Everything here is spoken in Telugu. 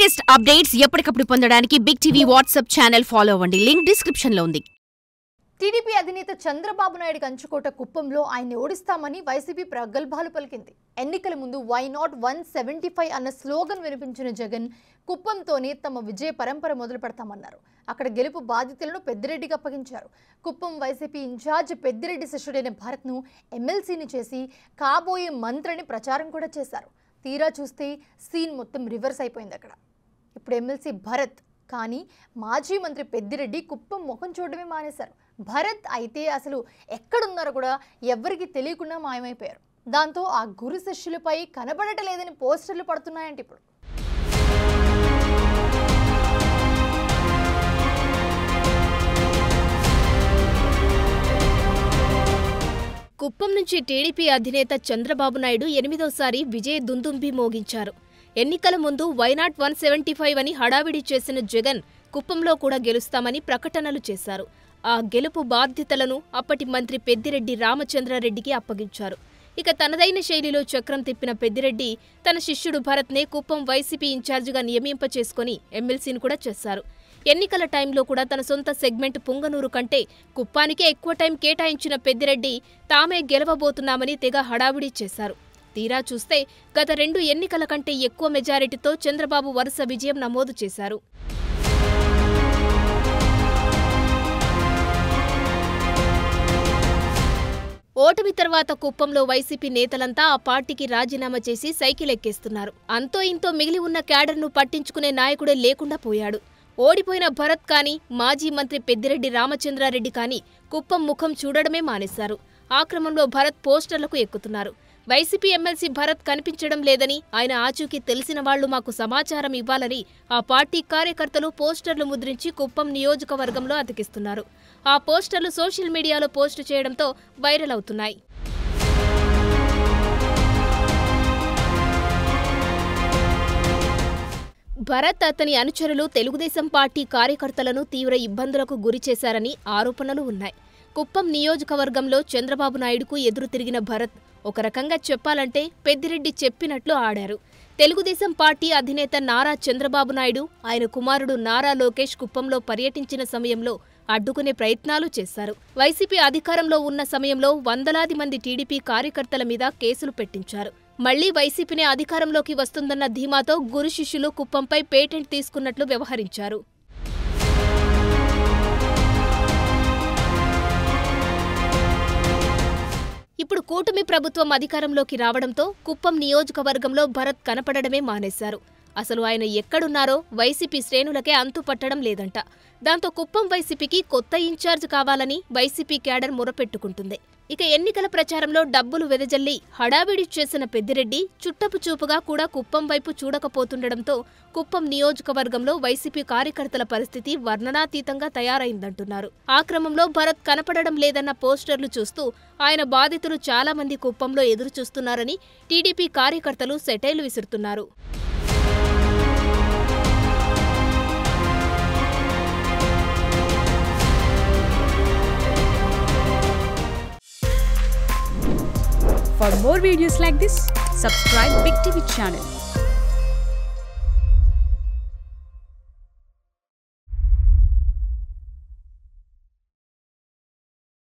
లేటెస్ట్ అప్డేట్స్ ఎప్పటికప్పుడు పొందడానికి big TV WhatsApp channel follow అవ్వండి లింక్ డిస్క్రిప్షన్ లో ఉంది టీడీపీ అధినేత చంద్రబాబు నాయుడు కంచుకోట కుప్పంలో ఆయన్ని ఓడిస్తామని వైసీపీ ప్రగల్భాలు పలికింది ఎన్నికల ముందు why not one seventy five అన్న స్లోగన్ వినిపించిన జగన్ కుప్పంతోనే తమ విజయ పరంపర మొదలు పెడతామన్నారు అక్కడ గెలుపు బాధ్యతలను పెద్దిరెడ్డికి అప్పగించారు కుప్పం వైసీపీ ఇన్ఛార్జ్ పెద్దిరెడ్డి శిష్యుడైన భారత్ను ఎమ్మెల్సీని చేసి కాబోయే మంత్రిని ప్రచారం కూడా చేశారు తీరా చూస్తే సీన్ మొత్తం రివర్స్ అయిపోయింది అక్కడ ఇప్పుడు ఎమ్మెల్సీ భరత్ కానీ మాజీ మంత్రి పెద్దిరెడ్డి కుప్పం ముఖం చూడడమే మానేశారు భరత్ అయితే అసలు ఎక్కడున్నారో కూడా ఎవ్వరికీ తెలియకుండా మాయమైపోయారు దాంతో ఆ గురు శిష్యులపై కనబడటలేదని పోస్టర్లు పడుతున్నాయంట ఇప్పుడు కుప్పం నుంచి టీడీపీ అధినేత చంద్రబాబు నాయుడు ఎనిమిదోసారి విజయ దుందుంబి మోగించారు ఎన్నికల ముందు వైనాట్ వన్ సెవెంటీ ఫైవ్ అని హడావిడి చేసిన జగన్ కుప్పంలో కూడా గెలుస్తామని ప్రకటనలు చేశారు ఆ గెలుపు బాధ్యతలను అప్పటి మంత్రి పెద్దిరెడ్డి రామచంద్రారెడ్డికి అప్పగించారు ఇక తనదైన శైలిలో చక్రం తిప్పిన పెద్దిరెడ్డి తన శిష్యుడు భరత్నే కుప్పం వైసీపీ ఇన్ఛార్జిగా నియమింపచేసుకుని ఎమ్మెల్సీని కూడా చేశారు ఎన్నికల టైంలో కూడా తన సొంత సెగ్మెంట్ పుంగనూరు కంటే కుప్పానికే ఎక్కువ టైం కేటాయించిన పెద్దిరెడ్డి తామే గెలవబోతున్నామని తెగ హడావిడి చేశారు తీరా చూస్తే గత రెండు ఎన్నికల కంటే ఎక్కువ మెజారిటీతో చంద్రబాబు వరుస విజయం నమోదు చేశారు ఓటమి తర్వాత కుప్పంలో వైసీపీ నేతలంతా ఆ పార్టీకి రాజీనామా చేసి సైకిల్ ఎక్కేస్తున్నారు అంతో ఇంతో మిగిలి ఉన్న క్యాడర్ను పట్టించుకునే నాయకుడే లేకుండా పోయాడు ఓడిపోయిన భరత్ కానీ మాజీ మంత్రి పెద్దిరెడ్డి రామచంద్రారెడ్డి కానీ కుప్పం ముఖం చూడడమే మానేశారు ఆ క్రమంలో భరత్ పోస్టర్లకు ఎక్కుతున్నారు వైసీపీ ఎమ్మెల్సీ భరత్ కనిపించడం లేదని ఆయన ఆచూకీ తెలిసిన వాళ్లు మాకు సమాచారం ఇవ్వాలని ఆ పార్టీ కార్యకర్తలు పోస్టర్లు ముద్రించి కుప్పం నియోజకవర్గంలో అతికిస్తున్నారు ఆ పోస్టర్లు సోషల్ మీడియాలో పోస్టు చేయడంతో వైరల్ అవుతున్నాయి భరత్ అతని అనుచరులు తెలుగుదేశం పార్టీ కార్యకర్తలను తీవ్ర ఇబ్బందులకు గురిచేశారని ఆరోపణలు ఉన్నాయి కుప్పం నియోజకవర్గంలో చంద్రబాబు నాయుడుకు ఎదురు తిరిగిన భరత్ ఒక రకంగా చెప్పాలంటే పెద్దిరెడ్డి చెప్పినట్లు ఆడారు తెలుగుదేశం పార్టీ అధినేత నారా చంద్రబాబు నాయుడు ఆయన కుమారుడు నారా లోకేష్ కుప్పంలో పర్యటించిన సమయంలో అడ్డుకునే ప్రయత్నాలు చేశారు వైసీపీ అధికారంలో ఉన్న సమయంలో వందలాది మంది టీడీపీ కార్యకర్తల మీద కేసులు పెట్టించారు మళ్లీ వైసీపీనే అధికారంలోకి వస్తుందన్న ధీమాతో గురు శిష్యులు కుప్పంపై పేటెంట్ తీసుకున్నట్లు వ్యవహరించారు ఇప్పుడు కూటమి ప్రభుత్వం అధికారంలోకి రావడంతో కుప్పం నియోజకవర్గంలో భరత్ కనపడడమే మానేశారు అసలు ఆయన ఎక్కడున్నారో వైసీపీ శ్రేణులకే అంతుపట్టడం లేదంట దాంతో కుప్పం వైసీపీకి కొత్త ఇన్ఛార్జ్ కావాలని వైసీపీ క్యాడర్ మొరపెట్టుకుంటుంది ఇక ఎన్నికల ప్రచారంలో డబ్బులు వెదజల్లి హడావిడి చేసిన పెద్దిరెడ్డి చుట్టపు చూపుగా కూడా కుప్పం వైపు చూడకపోతుండటంతో కుప్పం నియోజకవర్గంలో వైసీపీ కార్యకర్తల పరిస్థితి వర్ణనాతీతంగా తయారైందంటున్నారు ఆ క్రమంలో భరత్ కనపడడం లేదన్న పోస్టర్లు చూస్తూ ఆయన బాధితులు చాలా మంది కుప్పంలో ఎదురు చూస్తున్నారని టీడీపీ కార్యకర్తలు సెటైలు విసురుతున్నారు For more videos like this, subscribe Big TV channel